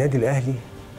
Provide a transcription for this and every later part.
النادي الاهلي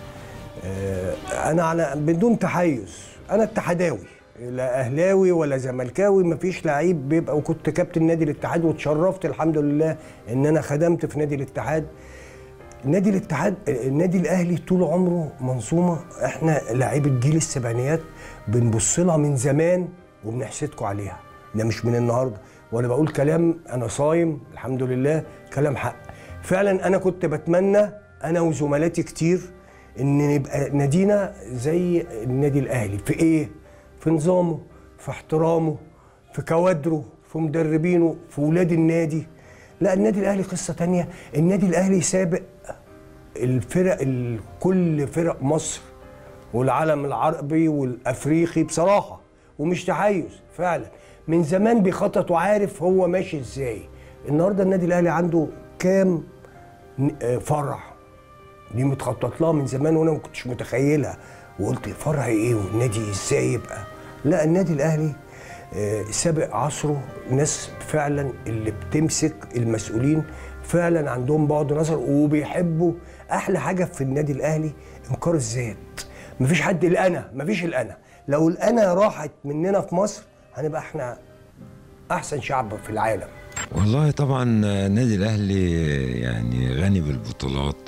آه، انا على بدون تحيز انا اتحداوي لا اهلاوي ولا زملكاوي مفيش لعيب بيبقى وكنت كابتن نادي الاتحاد واتشرفت الحمد لله ان انا خدمت في نادي الاتحاد نادي الاتحاد النادي الاهلي طول عمره منظومه احنا لعيبه جيل السبعينيات بنبص لها من زمان وبنحسدكم عليها ده مش من النهارده وانا بقول كلام انا صايم الحمد لله كلام حق فعلا انا كنت بتمنى انا وزملاتي كتير ان نبقى نادينا زي النادي الاهلي في ايه في نظامه في احترامه في كوادره في مدربينه في ولاد النادي لا النادي الاهلي قصه تانية النادي الاهلي سابق الفرق ال- كل فرق مصر والعالم العربي والافريقي بصراحه ومش تحيز فعلا من زمان بيخطط وعارف هو ماشي ازاي النهارده النادي الاهلي عنده كام ن- آه، فرع دي متخطط لها من زمان وانا ما كنتش متخيلها وقلت فرع ايه والنادي ازاي يبقى لا النادي الاهلي آه، سابق عصره ناس فعلا اللي بتمسك المسؤولين فعلا عندهم بعد نظر وبيحبوا احلى حاجه في النادي الاهلي انكار الذات مفيش حد الانا مفيش الانا لو الانا راحت مننا في مصر هنبقى احنا احسن شعب في العالم والله طبعا النادي الاهلي يعني غني بالبطولات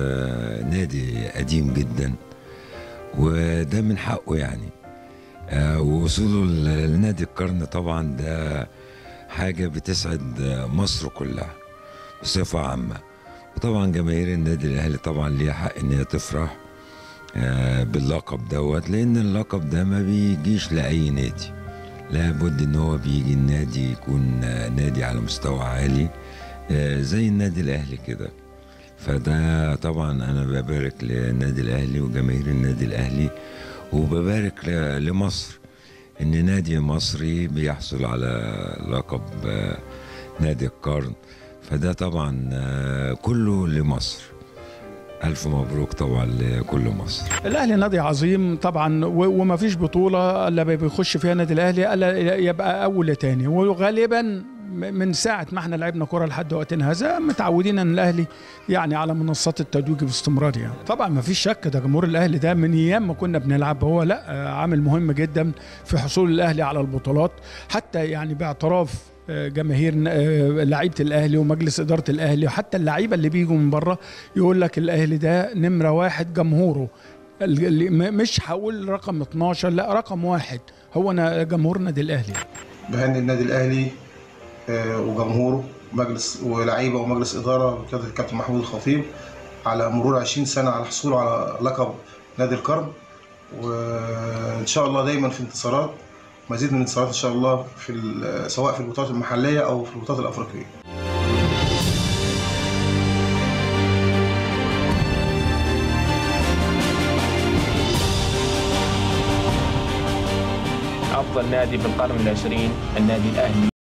ونادي قديم جدا وده من حقه يعني آه، ووصوله ل- لنادي القرن طبعا ده حاجه بتسعد مصر كلها بصفه عامه وطبعا جماهير النادي الاهلي طبعا ليها حق ان هي تفرح آه، باللقب دوت لان اللقب ده ما بيجيش لاي نادي لابد ان هو بيجي النادي يكون آه، نادي على مستوى عالي آه، زي النادي الاهلي كده فده طبعا انا ببارك للنادي الاهلي وجماهير النادي الاهلي وببارك ل- لمصر ان نادي مصري بيحصل على لقب آه، نادي القرن فده طبعا آه، كله لمصر الف مبروك طبعا لكل مصر الاهلي نادي عظيم طبعا و- وما فيش بطوله الا بيخش فيها النادي الاهلي الا يبقى اول تاني وغالبا م- من ساعه ما احنا لعبنا كره لحد وقتنا هذا متعودين ان الاهلي يعني على منصات التتويج باستمرار يعني طبعا ما فيش شك ده جمهور الاهلي ده من ايام ما كنا بنلعب هو لا آه، عامل مهم جدا في حصول الاهلي على البطولات حتى يعني باعتراف آه، جماهير آه، لعيبه الاهلي ومجلس اداره الاهلي وحتى اللعيبه اللي بيجوا من بره يقول لك الاهلي ده نمره واحد جمهوره اللي م- مش هقول رقم 12 لا رقم واحد هو أنا جمهور نادي الاهلي بهني النادي الاهلي آه، وجمهوره مجلس ولاعيبه ومجلس اداره بقياده الكابتن محمود الخطيب على مرور 20 سنه على الحصول على لقب نادي القرن وان شاء الله دايما في انتصارات مزيد من الانتصارات ان شاء الله في ال- سواء في البطولات المحليه او في البطولات الافريقيه أفضل نادي في القرن العشرين النادي الأهلي